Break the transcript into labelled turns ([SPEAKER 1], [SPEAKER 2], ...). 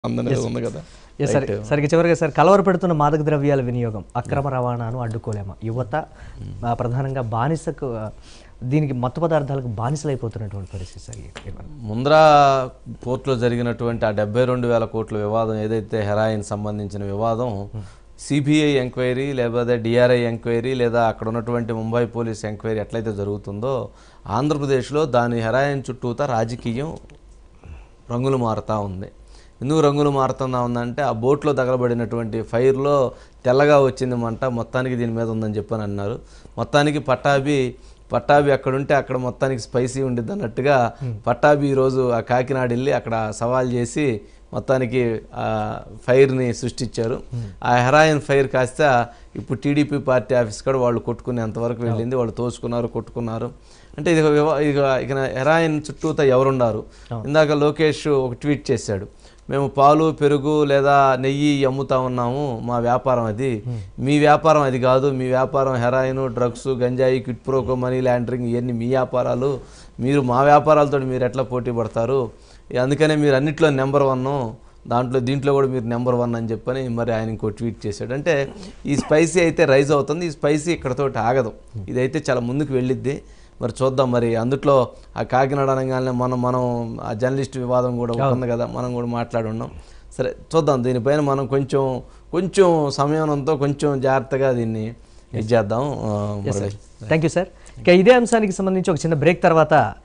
[SPEAKER 1] అందరి ఉంది కదా
[SPEAKER 2] ఎస్ సార్ సరిగ్గా చివరిగా సార్ కలవర పెడుతున్న మాదక ద్రవ్యాల వినియోగం అక్రమ రవాణాను అడ్డుకోలేమా యువత ఆ, ప్రధానంగా బానిసకు ఆ, దీనికి మత్తు పదార్థాలకు బానిసలైపోతున్నటువంటి పరిస్థితి సార్ ఈ-
[SPEAKER 1] ముంద్రా కోర్టులో జరిగినటువంటి ఆ డెబ్బై రెండు వేల కోట్ల వివాదం ఏదైతే హెరాయిన్ సంబంధించిన వివాదం సిబిఐ ఎంక్వైరీ లేకపోతే డిఆర్ఐ ఎంక్వైరీ లేదా అక్కడ ఉన్నటువంటి ముంబై పోలీస్ ఎంక్వైరీ ఎట్లయితే జరుగుతుందో ఆంధ్రప్రదేశ్లో దాని హెరాయిన్ చుట్టూతా రాజకీయం రంగులు మారుతూ ఉంది ఎందుకు రంగులు మారుతుందా ఉందంటే ఆ బోట్లో తగలబడినటువంటి ఫైర్లో తెల్లగా వచ్చింది మంట మొత్తానికి దీని మీద ఉందని చెప్పని అన్నారు మొత్తానికి పట్టాభి పట్టాభి అక్కడ ఉంటే అక్కడ మొత్తానికి స్పైసీ ఉండిద్ది అన్నట్టుగా పట్టాభి ఈరోజు ఆ కాకినాడ వెళ్ళి అక్కడ సవాల్ చేసి మొత్తానికి ఆ ఫైర్ని సృష్టించారు ఆ హెరాయిన్ ఫైర్ కాస్త ఇప్పుడు టీడీపీ పార్టీ ఆఫీస్ కూడా వాళ్ళు కొట్టుకునేంతవరకు వెళ్ళింది వాళ్ళు తోచుకున్నారు కొట్టుకున్నారు అంటే ఇది ఒక వివా- ఇక ఇక హెరాయిన్ చుట్టూతా ఎవరున్నారు ఇందాక లోకేష్ ఒక ట్వీట్ చేశాడు మేము పాలు పెరుగు లేదా నెయ్యి అమ్ముతా ఉన్నాము మా వ్యాపారం అది మీ వ్యాపారం అది కాదు మీ వ్యాపారం హెరాయిన్ డ్రగ్స్ గంజాయి కిట్ ప్రోకో మనీ లాండరింగ్ ఇవన్నీ మీ వ్యాపారాలు మీరు మా వ్యాపారాలతో మీరు ఎట్లా పోటీ పడతారు అందుకనే మీరు అన్నిట్లో నెంబర్ వన్ దాంట్లో దీంట్లో కూడా మీరు నెంబర్ వన్ అని చెప్పని మరి ఆయన ఇంకో ట్వీట్ చేశాడు అంటే ఈ స్పైసీ అయితే రైజ్ అవుతుంది ఈ స్పైసీ ఇక్కడతోటి ఆగదు ఇదైతే చాలా ముందుకు వెళ్ళిద్ది మరి చూద్దాం మరి అందుట్లో ఆ కాకినాడ అనగానే మనం మనం ఆ జర్నలిస్ట్ వివాదం కూడా ఉంది కదా మనం కూడా మాట్లాడి ఉన్నాం సరే చూద్దాం దీనిపైన మనం కొంచెం కొంచెం సమయంతో కొంచెం జాగ్రత్తగా దీన్ని ఇది చేద్దాం ఆ, మురళి
[SPEAKER 2] థ్యాంక్ యూ సార్ ఇక ఇదే అంశానికి సంబంధించి ఒక చిన్న బ్రేక్ తర్వాత